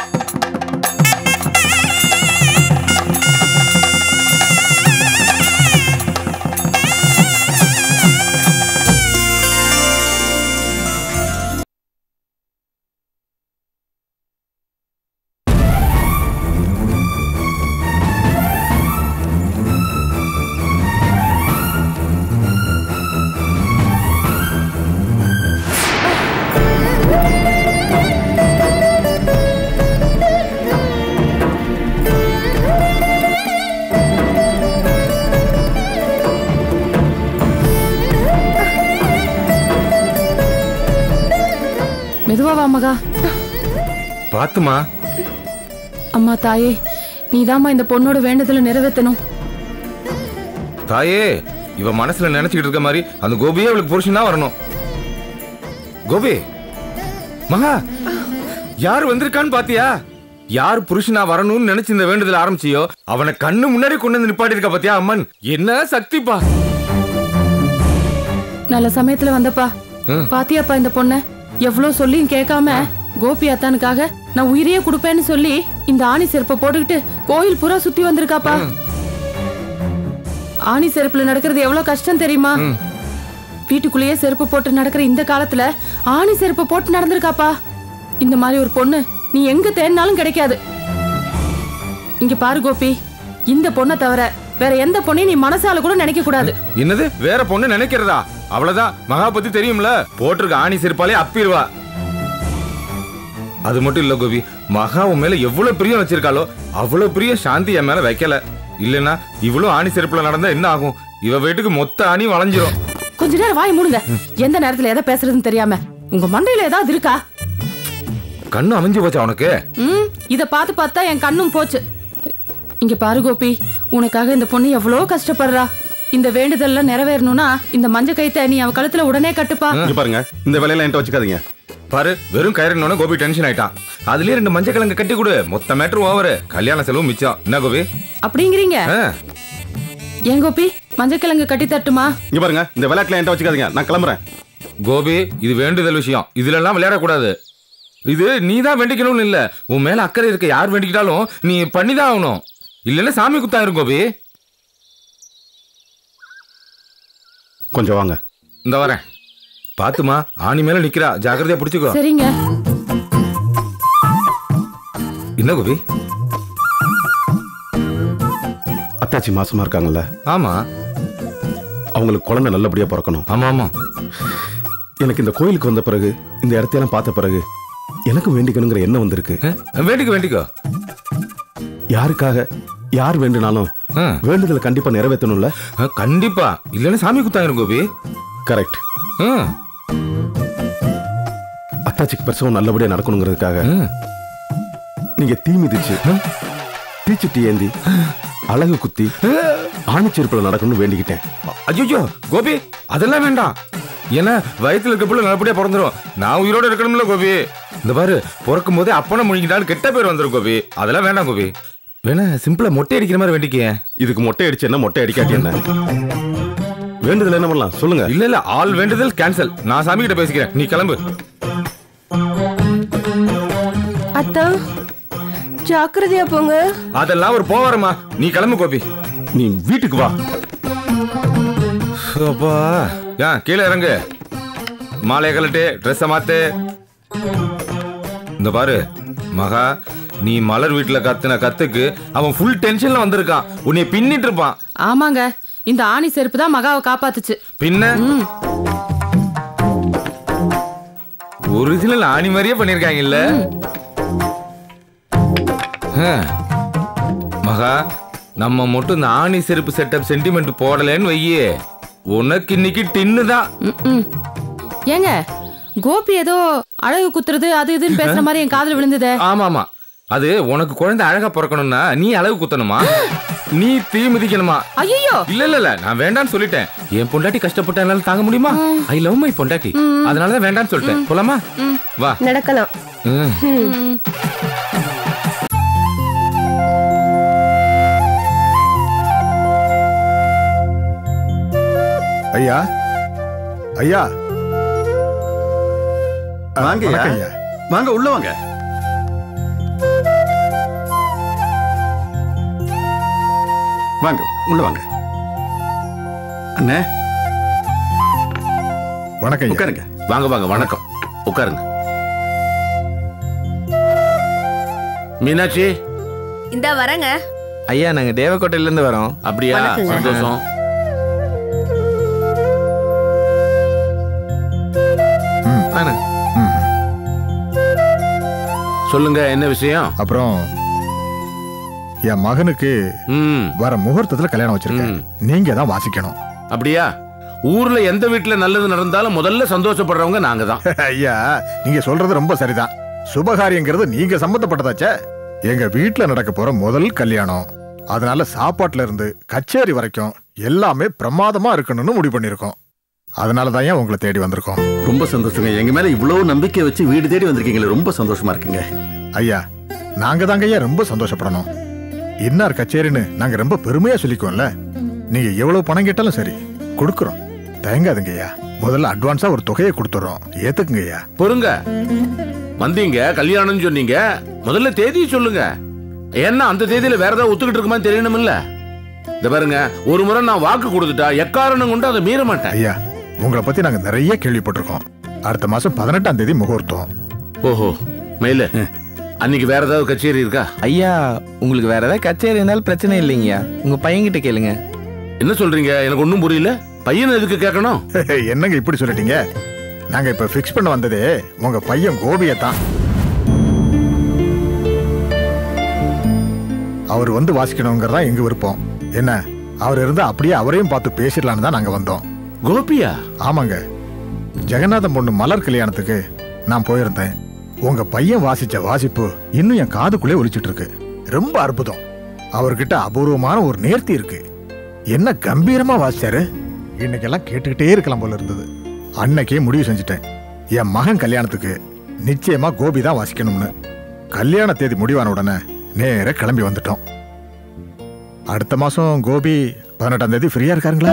மெதுவா வா மகா பாத்துமா அம்மா தாயே நீதாம்மா இந்த பொண்ணோட வேண்டுதலை நிறைவேற்றணும் தாயே இவ மனசுல நினைச்சுக்கிட்டு இருக்க மாதிரி அந்த கோபியே அவளுக்கு புருஷனா வரணும் கோபி மகா யார் வந்திருக்கான்னு பாத்தியா யார் புருஷனா வரணும்னு நினைச்சு இந்த வேண்டுதல் ஆரம்பிச்சியோ அவனை கண்ணு முன்னாடி கொண்டு வந்து நிப்பாட்டி இருக்கா பாத்தியா அம்மன் என்ன சக்திப்பா நல்ல சமயத்துல வந்தப்பா ம். பாத்தியாப்பா இந்த பொண்ண எவ்வளவு சொல்லியும் கேட்காம கோபி அத்தானுக்காக நான் உயிரையே கொடுப்பேன்னு சொல்லி இந்த ஆணி செருப்பை போட்டுக்கிட்டு கோயில் பூரா சுத்தி வந்திருக்காப்பா ஆணி செருப்புல நடக்கிறது எவ்வளவு கஷ்டம் தெரியுமா வீட்டுக்குள்ளேயே செருப்பு போட்டு நடக்கிற இந்த காலத்துல ஆணி செருப்பு போட்டு நடந்திருக்காப்பா இந்த மாதிரி ஒரு பொண்ணு நீ எங்க தேடினாலும் கிடைக்காது இங்க பாரு கோபி இந்த பொண்ணை தவிர வேற எந்த பொண்ணையும் நீ மனசால கூட நினைக்க கூடாது என்னது வேற பொண்ணு நினைக்கிறதா அவ்வளவுதான் மகா பத்தி தெரியும்ல போட்டிருக்க ஆணி செருப்பாலே அப்பிடுவா அது மட்டும் இல்ல கோபி மகா உன் மேல எவ்வளவு பிரியம் வச்சிருக்காளோ அவ்வளவு பிரியம் சாந்தி என் மேல வைக்கல இல்லனா இவ்வளவு ஆணி செருப்புல நடந்தா என்ன ஆகும் இவ வீட்டுக்கு மொத்த ஆணி வளைஞ்சிரும் கொஞ்ச நேரம் வாய் மூடுங்க எந்த நேரத்துல எதை பேசுறதுன்னு தெரியாம உங்க மண்டையில ஏதாவது இருக்கா கண்ணு அமைஞ்சு போச்சா உனக்கு ம் இத பார்த்து பார்த்தா என் கண்ணும் போச்சு இங்க பாரு கோபி உனக்காக இந்த பொண்ணு எவ்வளோ கஷ்டப்படுறா இந்த வேண்டுதல்லாம் நிறைவேறணும்னா இந்த மஞ்ச கைத்தை நீ அவ கழுத்துல உடனே கட்டுப்பா இங்க பாருங்க இந்த வேலையில என்கிட்ட வச்சுக்காதீங்க பாரு வெறும் கயிறுனோட கோபி டென்ஷன் ஆயிட்டான் அதுலயே ரெண்டு மஞ்சள் கிழங்கு கட்டி கொடு மொத்த மேட்ரு ஓவர் கல்யாண செலவு மிச்சம் என்ன கோபி அப்படிங்கிறீங்க ஆ, ஏன் கோபி மஞ்சக்கிழங்கு கட்டி தட்டுமா இங்க பாருங்க இந்த விளையாட்டுல என்கிட்ட வச்சுக்காதீங்க நான் கிளம்புறேன் கோபி இது வேண்டுதல் விஷயம் இதுல எல்லாம் விளையாடக்கூடாது இது நீ தான் வேண்டிக்கணும்னு இல்ல உன் மேல அக்கறை இருக்க யார் வேண்டிக்கிட்டாலும் நீ பண்ணிதான் ஆகணும் இல்லைன்னா சாமி குத்தாயிரும் கோபி கொஞ்சம் வாங்க இந்த வரேன் பாத்துமா ஆணி மேல நிக்கிறா ஜாக்கிரதையா பிடிச்சுக்கோ சரிங்க என்ன கோபி அத்தாச்சி மாசமா இருக்காங்கல்ல ஆமா அவங்களுக்கு குழந்தை நல்லபடியா பிறக்கணும் ஆமா ஆமா எனக்கு இந்த கோயிலுக்கு வந்த பிறகு இந்த இடத்தையெல்லாம் பார்த்த பிறகு எனக்கும் வேண்டிக்கணுங்கிற எண்ணம் வந்திருக்கு ஆ, வேண்டிக்கோ வேண்டிக்கோ யாருக்காக யார் வேண்டுனாலும் ஆ, வேண்டுதலை கண்டிப்பா நிறைவேற்றணும்ல ஆ, கண்டிப்பா இல்லைன்னா சாமி குத்தாயிரும் கோபி கரெக்ட் ஆ, அத்தாச்சிக்கு பிரசவம் நல்லபடியா நடக்கணுங்கிறதுக்காக ஆ. நீங்க தீ மிதிச்சு தீச்சுட்டி ஏந்தி அழகு குத்தி ஆணிச்செருப்புல நடக்கணும்னு வேண்டிக்கிட்டேன் ஐயோ கோபி அதெல்லாம் வேண்டாம் ஏன்னா வயித்துல இருக்க பிள்ளை நல்லபடியா பிறந்துரும் நான் உயிரோட இருக்கணும்ல கோபி இந்த பாரு பிறக்கும் போதே அப்பனை முழுங்கிட்டாலும் கெட்ட பேர் வந்துரும் கோபி அதெல்லாம் வேண்டாம் கோபி வேணா சிம்பிளா மொட்டை அடிக்கிற மாதிரி வேண்டிக்க இதுக்கு மொட்டை அடிச்சு என்ன மொட்டை அடிக்காட்டி என்ன வேண்டுதல் என்ன பண்ணலாம் சொல்லுங்க இல்ல இல்ல ஆல் வேண்டுதல் கேன்சல் நான் சாமி கிட்ட பேசிக்கிறேன் நீ கிளம்பு அத்தா ஜாக்கிரதையா போங்க அதெல்லாம் ஒரு போவாரம்மா நீ கிளம்பு கோபி நீ வீட்டுக்கு வா அப்பா ஏன் கீழே இறங்கு மாலையை கழட்டு ட்ரெஸ்ஸை மாத்து இந்த பாரு மகா நீ மலர் வீட்டுல கத்துன கத்துக்கு அவன் ஃபுல் டென்ஷன்ல வந்திருக்கான் உன்னை பின்னிட்டு இருப்பான் ஆமாங்க இந்த ஆணி செருப்பு தான் மகாவை காப்பாத்துச்சு பின்ன ஒரிஜினல் ஆணி மாதிரியே பண்ணிருக்காங்க இல்ல மகா நம்ம மட்டும் இந்த ஆணி செருப்பு செட்டப் சென்டிமெண்ட் போடலன்னு வையே உனக்கு இன்னைக்கு டின்னு தான் ம்ம். ஏங்க கோபி ஏதோ அழகு குத்துறது அது இதுன்னு பேசுற மாதிரி என் காதுல விழுந்ததே ஆமா ஆமா அது உனக்கு குழந்தை அழகா பிறக்கணும்னா நீ அளவு குத்தணுமா நீ தீ மிதிக்கணுமா ஐயோ இல்ல இல்ல இல்ல நான் வேண்டாம்னு சொல்லிட்டேன் என் பொண்டாட்டி கஷ்டப்பட்ட என்னால தாங்க முடியுமா ஐ லவ் மை பொண்டாட்டி அதனாலதான் வேண்டாம்னு சொல்லிட்டேன் போலாமா வா நடக்கலாம் ம். ஐயா ஐயா வாங்க வணக்கம் ஐயா வாங்க உள்ள வாங்க வாங்க உள்ள வாங்க அண்ணே வணக்கம் ஐயா. உட்காருங்க வாங்க வாங்க வணக்கம் உட்காருங்க மீனாட்சி இந்த வரேங்க ஐயா நாங்க தேவக்கோட்டையில இருந்து வரோம் அப்படியா வணக்கங்க. சந்தோஷம் வாண்ணே. ம். சொல்லுங்க என்ன விஷயம் அப்புறம் என் மகனுக்கு ம் வர முகூர்த்தத்துல கல்யாணம் வச்சிருக்கேன் ம். நீங்க தான் வாசிக்கணும் அப்படியா ஊர்ல எந்த வீட்டுல நல்லது நடந்தாலும் முதல்ல சந்தோஷப்படுறவங்க நாங்க தான் ஐயா நீங்க சொல்றது ரொம்ப சரிதான் சுபகாரியங்கிறது நீங்க சம்பந்தப்பட்டதாச்சே எங்க வீட்ல நடக்க போற முதல் கல்யாணம் அதனால சாப்பாட்டுல இருந்து கச்சேரி வரைக்கும் எல்லாமே பிரமாதமா இருக்கணும்னு முடிவு பண்ணிருக்கோம் அதனால தான் ஏன் உங்களை தேடி வந்திருக்கோம் ரொம்ப சந்தோஷங்க எங்க மேல இவ்வளவு நம்பிக்கை வச்சு வீடு தேடி வந்திருக்கீங்களே ரொம்ப சந்தோஷமா இருக்குங்க ஐயா நாங்க தாங்க ஐயா ரொம்ப சந்தோஷப்படணும் இன்னார் கச்சேரின்னு நாங்க ரொம்ப பெருமையா சொல்லிக்குவோம்ல நீங்க எவ்வளவு பணம் கேட்டாலும் சரி கொடுக்குறோம் தயங்காதுங்க ஐயா முதல்ல அட்வான்ஸா ஒரு தொகையை கொடுத்துறோம் ஏத்துக்குங்க ஐயா பொறுங்க வந்தீங்க கல்யாணம்னு சொன்னீங்க முதல்ல தேதி சொல்லுங்க ஏன்னா அந்த தேதியில வேற ஏதாவது ஒத்துக்கிட்டு இருக்குமான்னு தெரியணும்ல இந்த பாருங்க ஒரு முறை நான் வாக்கு கொடுத்துட்டா எக்காரணம் கொண்டு அதை மீற மாட்டேன் ஐயா உங்களை பத்தி நாங்க நிறைய கேள்விப்பட்டிருக்கோம் அடுத்த மாசம் பதினெட்டாம் தேதி முகூர்த்தம் ஓஹோ மயில அன்னைக்கு வேற ஏதாவது கச்சேரி இருக்கா ஐயா உங்களுக்கு வேற ஏதாவது கச்சேரி இருந்தாலும் பிரச்சனை இல்லைங்கய்யா உங்க பையன்கிட்ட கேளுங்க என்ன சொல்றீங்க எனக்கு ஒன்றும் புரியல பையன் எதுக்கு கேட்கணும் என்னங்க இப்படி சொல்லிட்டீங்க நாங்க இப்ப ஃபிக்ஸ் பண்ண வந்ததே உங்க பையன் கோபியை தான் அவர் வந்து வாசிக்கணுங்கிறதா எங்க விருப்பம் என்ன அவர் இருந்தா அப்படியே அவரையும் பார்த்து பேசிடலான்னு தான் நாங்க வந்தோம் கோபியா ஆமாங்க ஜெகநாதம் பொண்ணு மலர் கல்யாணத்துக்கு நான் போயிருந்தேன் உங்க பையன் வாசிச்ச வாசிப்பு இன்னும் என் காதுக்குள்ளே ஒலிச்சிட்டு இருக்கு ரொம்ப அற்புதம் அவர்கிட்ட அபூர்வமான ஒரு நேர்த்தி இருக்கு என்ன கம்பீரமா வாசிச்சாரு இன்னைக்கெல்லாம் கேட்டுக்கிட்டே இருக்கலாம் போல இருந்தது அன்னைக்கே முடிவு செஞ்சுட்டேன் என் மகன் கல்யாணத்துக்கு நிச்சயமா கோபி தான் வாசிக்கணும்னு கல்யாண தேதி முடிவான உடனே நேர கிளம்பி வந்துட்டோம் அடுத்த மாசம் கோபி பதினெட்டாம் தேதி ஃப்ரீயா இருக்காருங்களா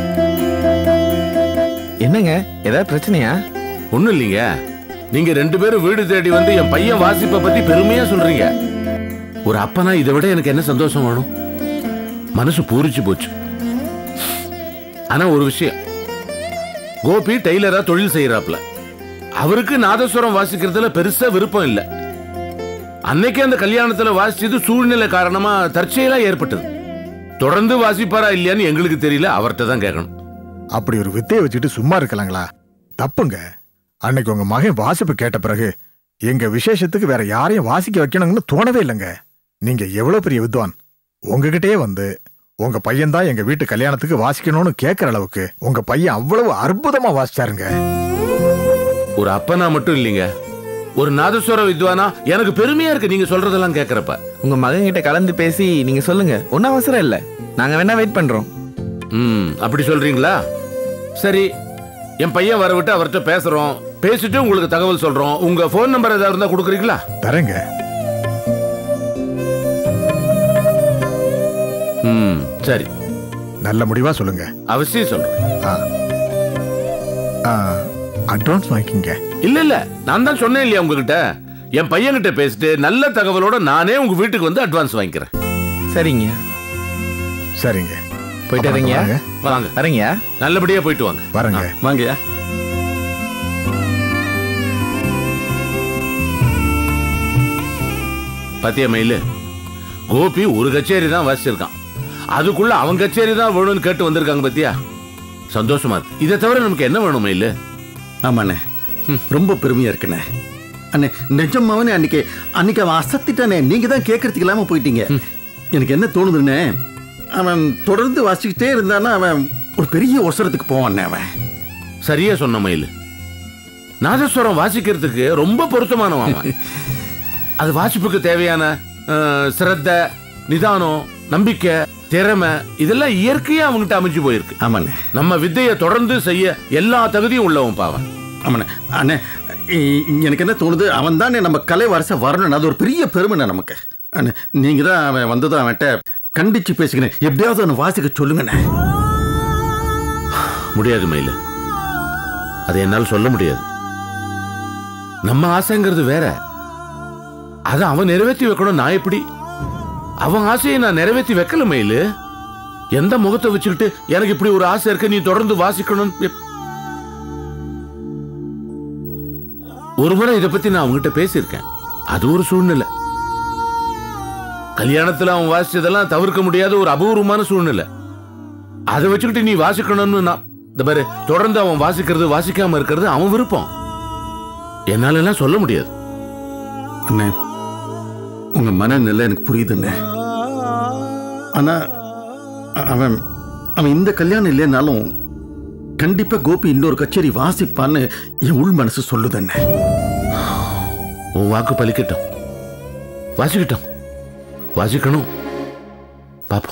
என்னங்க ஏதாவது பிரச்சனையா ஒண்ணும் இல்லைங்க நீங்க ரெண்டு பேரும் வீடு தேடி வந்து என் பையன் வாசிப்பை பத்தி பெருமையா சொல்றீங்க ஒரு அப்பனா இதை விட எனக்கு என்ன சந்தோஷம் வேணும் மனசு பூரிச்சு போச்சு ஆனா ஒரு விஷயம் கோபி டெய்லரா தொழில் செய்யறாப்ல அவருக்கு நாதஸ்வரம் வாசிக்கிறதுல பெருசா விருப்பம் இல்ல அன்னைக்கு அந்த கல்யாணத்துல வாசிச்சது சூழ்நிலை காரணமா தற்செயலா ஏற்பட்டது தொடர்ந்து வாசிப்பாரா இல்லையான்னு எங்களுக்கு தெரியல அவர்கிட்ட தான் கேட்கணும் அப்படி ஒரு வித்தையை வச்சுட்டு சும்மா இருக்கலாங்களா தப்புங்க அன்னைக்கு உங்க மகன் வாசிப்பு கேட்ட பிறகு எங்க விசேஷத்துக்கு வேற யாரையும் வாசிக்க வைக்கணும்னு தோணவே இல்லைங்க நீங்க எவ்வளவு பெரிய வித்வான் உங்ககிட்டயே வந்து உங்க பையன் தான் எங்க வீட்டு கல்யாணத்துக்கு வாசிக்கணும்னு கேட்கற அளவுக்கு உங்க பையன் அவ்வளவு அற்புதமா வாசிச்சாருங்க ஒரு அப்பனா மட்டும் இல்லைங்க ஒரு நாதஸ்வர வித்வானா எனக்கு பெருமையா இருக்கு நீங்க சொல்றதெல்லாம் கேக்குறப்ப உங்க மகன் கிட்ட கலந்து பேசி நீங்க சொல்லுங்க ஒன்னும் அவசரம் இல்ல நாங்க வேணா வெயிட் பண்றோம் ம் அப்படி சொல்றீங்களா சரி என் பையன் வர விட்டு அவர்கிட்ட பேசுறோம் பேசிட்டு உங்களுக்கு தகவல் சொல்றோம் உங்க ஃபோன் நம்பர் ஏதாவது இருந்தா கொடுக்குறீங்களா தரேங்க ம் சரி நல்ல முடிவா சொல்லுங்க அவசியம் சொல்றேன் அட்வான்ஸ் வாங்கிக்கங்க இல்ல இல்ல நான் தான் சொன்னேன் இல்லையா உங்ககிட்ட என் பையன்கிட்ட பேசிட்டு நல்ல தகவலோட நானே உங்க வீட்டுக்கு வந்து அட்வான்ஸ் வாங்கிக்கிறேன் சரிங்க சரிங்க போயிட்டு அப்புறம் வரீங்க வாங்க. வாங்க வரீங்க நல்லபடியா போயிட்டு வாங்க வரேங்க வாங்கய்யா பாத்தியா மயிலு கோபி ஒரு கச்சேரி தான் வாசிச்சிருக்கான் அதுக்குள்ள அவன் கச்சேரி தான் வேணும்னு கேட்டு வந்திருக்காங்க பாத்தியா சந்தோஷமா இருக்கு இதை தவிர நமக்கு என்ன வேணும் மயிலு ஆமாண்ணே ரொம்ப பெருமையா இருக்குண்ணே அண்ணே நிஜமாவே அன்னைக்கு அன்னைக்கு அவன் அசத்திட்டானே நீங்க தான் கேட்கறதுக்கு இல்லாம போயிட்டீங்க எனக்கு என்ன தோணுதுண்ணே அவன் தொடர்ந்து வாசிக்கிட்டே இருந்தானா அவன் ஒரு பெரிய ஒசரத்துக்கு போவானே அவன் சரியா சொன்ன மயிலு நாதஸ்வரம் வாசிக்கிறதுக்கு ரொம்ப பொருத்தமானவன் அவன். அது வாசிப்புக்கு தேவையான அஹ், சிரத்த நிதானம் நம்பிக்கை திறமை இதெல்லாம் இயற்கையா அவங்ககிட்ட அமைஞ்சு போயிருக்கு ஆமாண்ணே நம்ம வித்தையை தொடர்ந்து செய்ய எல்லா தகுதியும் உள்ளவன் பாவன் ஆமாண்ணே அண்ணே இ- எனக்கு என்ன தோணுது அவன் தானே நம்ம கலை வரச வரணும் அது ஒரு பெரிய பெருமைண்ணே நமக்கு அண்ணே நீங்க தான் அவன் வந்ததும் அவன்கிட்ட கண்டிச்சு பேசுகிறேன் எப்படியாவது அவனை வாசிக்க சொல்லுங்கண்ணே முடியாது மயிலு அதை என்னால் சொல்ல முடியாது நம்ம ஆசைங்கிறது வேற அதை அவன் நிறைவேற்றி வைக்கணும் நான் எப்படி அவன் ஆசையை நான் நிறைவேற்றி வைக்கல மயிலு எந்த முகத்தை வச்சுக்கிட்டு எனக்கு இப்படி ஒரு ஆசை இருக்கு நீ தொடர்ந்து வாசிக்கணும் ஒரு முறை இதை பத்தி நான் அவங்ககிட்ட பேசியிருக்கேன் அது ஒரு சூழ்நிலை கல்யாணத்துல அவன் வாசிச்சதெல்லாம் தவிர்க்க முடியாத ஒரு அபூர்வமான சூழ்நிலை அதை வச்சுக்கிட்டு நீ வாசிக்கணும்னு நான் இந்த பாரு தொடர்ந்து அவன் வாசிக்கிறது வாசிக்காம இருக்கிறது அவன் விருப்பம் என்னால எல்லாம் சொல்ல முடியாது அண்ணே உங்க மனநிலை எனக்கு புரியுதுண்ணே ஆனா அ- அவன் அவன் இந்த கல்யாணம் இல்லைனாலும் கண்டிப்பா கோபி இன்னொரு கச்சேரி வாசிப்பான்னு என் உள் மனசு சொல்லுதண்ணே உன் வாக்கு பலிக்கட்டும் வாசிக்கட்டும் வாசிக்கணும் பாப்போம்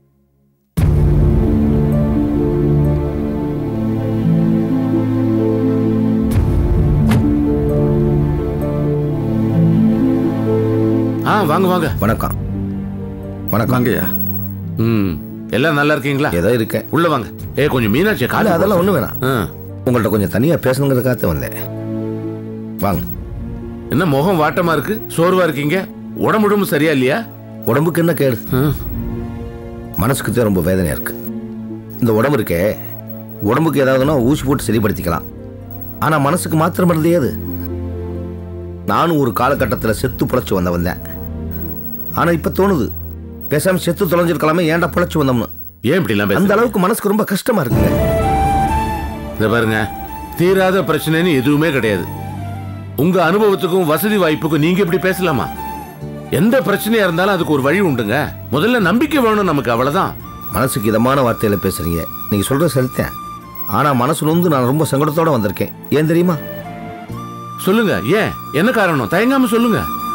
ஆ வாங்க வாங்க வணக்கம் வணக்கம் வாங்கய்யா ம் எல்லாம் நல்லா இருக்கீங்களா ஏதோ இருக்கேன் உள்ள வாங்க ஏ கொஞ்சம் மீனாட்சி இல்ல, கால அதெல்லாம் ஒண்ணு வேணாம் ஆ. உங்கள்ட்ட கொஞ்சம் தனியா பேசணுங்கிறதுக்காக வந்தேன் வாங்க என்ன முகம் வாட்டமா இருக்கு சோர்வா இருக்கீங்க உடம்பு உடம்பு சரியா இல்லையா உடம்புக்கு என்ன கேடு ஆ. மனசுக்கு தான் ரொம்ப வேதனையா இருக்கு இந்த உடம்பு இருக்கே உடம்புக்கு ஏதாவதுனா ஊசி போட்டு சரிப்படுத்திக்கலாம் ஆனா மனசுக்கு மாத்திரம் மருந்தே அது நானும் ஒரு காலகட்டத்தில் செத்து புழைச்சு வந்த வந்தேன் ஆனா இப்ப தோணுது பேசாம செத்து தொலைஞ்சிருக்கலாமே ஏன்டா புழைச்சு வந்தோம்னு ஏன் இப்படி எல்லாம் அந்த பேசுறீங்க? அளவுக்கு மனசுக்கு ரொம்ப கஷ்டமா இருக்குங்க இத பாருங்க தீராத பிரச்சனைன்னு எதுவுமே கிடையாது உங்க அனுபவத்துக்கும் வசதி வாய்ப்புக்கும் நீங்க இப்படி பேசலாமா எந்த பிரச்சனையா இருந்தாலும் அதுக்கு ஒரு வழி உண்டுங்க முதல்ல நம்பிக்கை வேணும் நமக்கு அவ்வளவுதான் மனசுக்கு இதமான வார்த்தையில பேசுறீங்க நீங்க சொல்றது சரித்தேன் ஆனா மனசு நொந்து நான் ரொம்ப சங்கடத்தோட வந்திருக்கேன் ஏன் தெரியுமா சொல்லுங்க ஏன் என்ன காரணம் தயங்காம சொல்லுங்க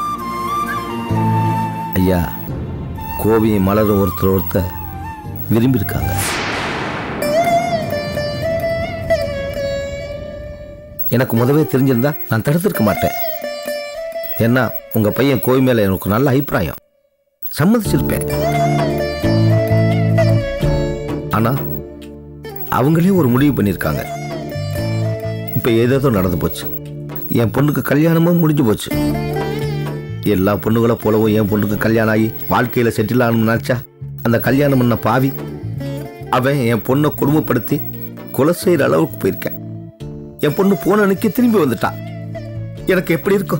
ஐயா கோவியும் மலரும் ஒருத்தர் ஒருத்தர் விரும்பி இருக்காங்க எனக்கு முதவே தெரிஞ்சிருந்தா நான் தடுத்திருக்க மாட்டேன் ஏன்னா உங்க பையன் கோவி மேல எனக்கு நல்ல அபிப்பிராயம் சம்மதிச்சிருப்பேன் ஆனா அவங்களே ஒரு முடிவு பண்ணியிருக்காங்க இப்ப ஏதேதோ நடந்து போச்சு என் பொண்ணுக்கு கல்யாணமும் முடிஞ்சு போச்சு எல்லா பொண்ணுகளை போலவும் என் பொண்ணுக்கு கல்யாணம் ஆகி வாழ்க்கையில செட்டில் ஆகணும்னு நினைச்சா அந்த கல்யாணம் பண்ண பாவி அவன் என் பொண்ணை குடும்பப்படுத்தி கொலை செய்யற அளவுக்கு போயிருக்கேன் என் பொண்ணு போன அன்னைக்கு திரும்பி வந்துட்டான் எனக்கு எப்படி இருக்கும்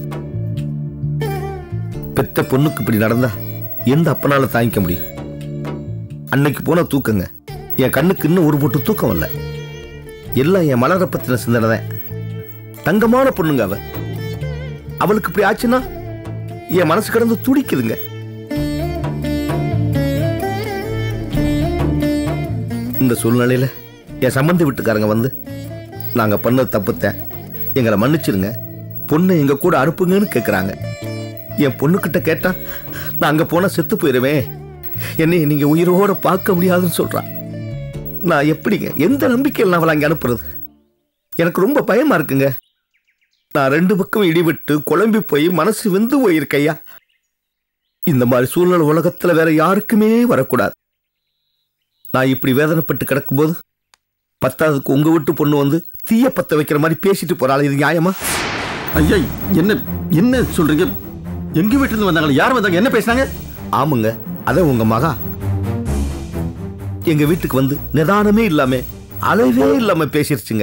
பெத்த பொண்ணுக்கு இப்படி நடந்தா எந்த அப்பனால தாங்கிக்க முடியும் அன்னைக்கு போன தூக்கங்க என் கண்ணுக்கு இன்னும் ஒரு பொட்டு தூக்கம் வரல எல்லாம் என் மலரை பத்தின சிந்தனை தான் தங்கமான பொண்ணுங்க அவ அவளுக்கு இப்படி ஆச்சுன்னா என் மனசு கடந்து துடிக்குதுங்க இந்த சூழ்நிலையில என் சம்பந்தி வீட்டுக்காரங்க வந்து நாங்க பண்ண தப்புத்த எங்களை மன்னிச்சிருங்க பொண்ணை எங்க கூட அனுப்புங்கன்னு கேக்குறாங்க என் பொண்ணுகிட்ட கேட்டா நான் அங்க போனா செத்து போயிருவேன் என்னை நீங்க உயிரோட பார்க்க முடியாதுன்னு சொல்றான் நான் எப்படிங்க எந்த நம்பிக்கையில் நான் அவளை அங்க அனுப்புறது எனக்கு ரொம்ப பயமா இருக்குங்க நான் ரெண்டு பக்கம் இடிவிட்டு குழம்பி போய் மனசு வெந்து போயிருக்கையா இந்த மாதிரி சூழ்நிலை உலகத்துல வேற யாருக்குமே வரக்கூடாது நான் இப்படி வேதனைப்பட்டு கிடக்கும்போது பத்தாவதுக்கு உங்க வீட்டு பொண்ணு வந்து தீய பத்த வைக்கிற மாதிரி பேசிட்டு போறாள் இது நியாயமா ஐயா என்ன என்ன சொல்றீங்க எங்க வீட்டுல இருந்து வந்தாங்க யார் வந்தாங்க என்ன பேசுனாங்க ஆமாங்க அத உங்க மகா எங்க வீட்டுக்கு வந்து நிதானமே இல்லாம அளவே இல்லாம பேசிருச்சுங்க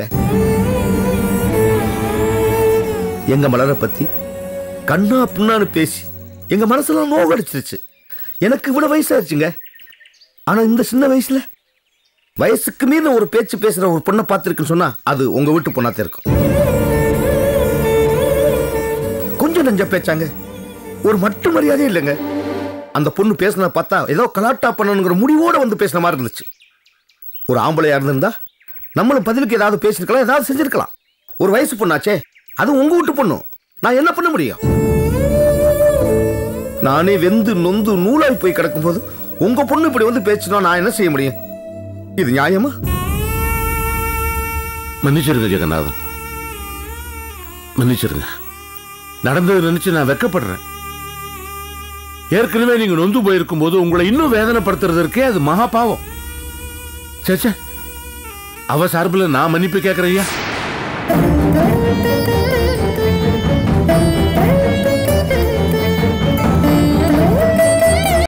எங்க மலரை பத்தி கண்ணா புண்ணான்னு பேசி எங்க மனசுல நோகடிச்சிருச்சு எனக்கு இவ்வளவு வயசாயிருச்சுங்க ஆனா இந்த சின்ன வயசுல வயசுக்கு மீறின ஒரு பேச்சு பேசுற ஒரு பொண்ணை பார்த்திருக்குன்னு சொன்னா அது உங்க வீட்டு பொண்ணாத்தான் இருக்கும் கொஞ்சம் நெஞ்ச பேச்சாங்க ஒரு மட்டு மரியாதையே இல்லைங்க அந்த பொண்ணு பேசின பார்த்தா ஏதோ கலாட்டா பண்ணணுங்கிற முடிவோட வந்து பேசின மாதிரி இருந்துச்சு ஒரு ஆம்பளையா இருந்திருந்தா நம்மளும் பதிலுக்கு ஏதாவது பேசியிருக்கலாம் ஏதாவது செஞ்சிருக்கலாம் ஒரு வயசு பொண்ணாச்சே அது உங்க வீட்டு பொண்ணு நான் என்ன பண்ண முடியும் நானே வெந்து நொந்து நூலாய் போய் கிடக்கும்போது உங்க பொண்ணு இப்படி வந்து பேசினா நான் என்ன செய்ய முடியும் இது நியாயமா மன்னிச்சிருங்க ஜெகநாதன் மன்னிச்சிருங்க நடந்தது நினைச்சு நான் வெக்கப்படுறேன் ஏற்கனவே நீங்க நொந்து போயிருக்கும் போது உங்களை இன்னும் வேதனைப்படுத்துறதற்கே அது மகா பாவம் சேச்சே அவ சார்பில் நான் மன்னிப்பு கேட்கறையா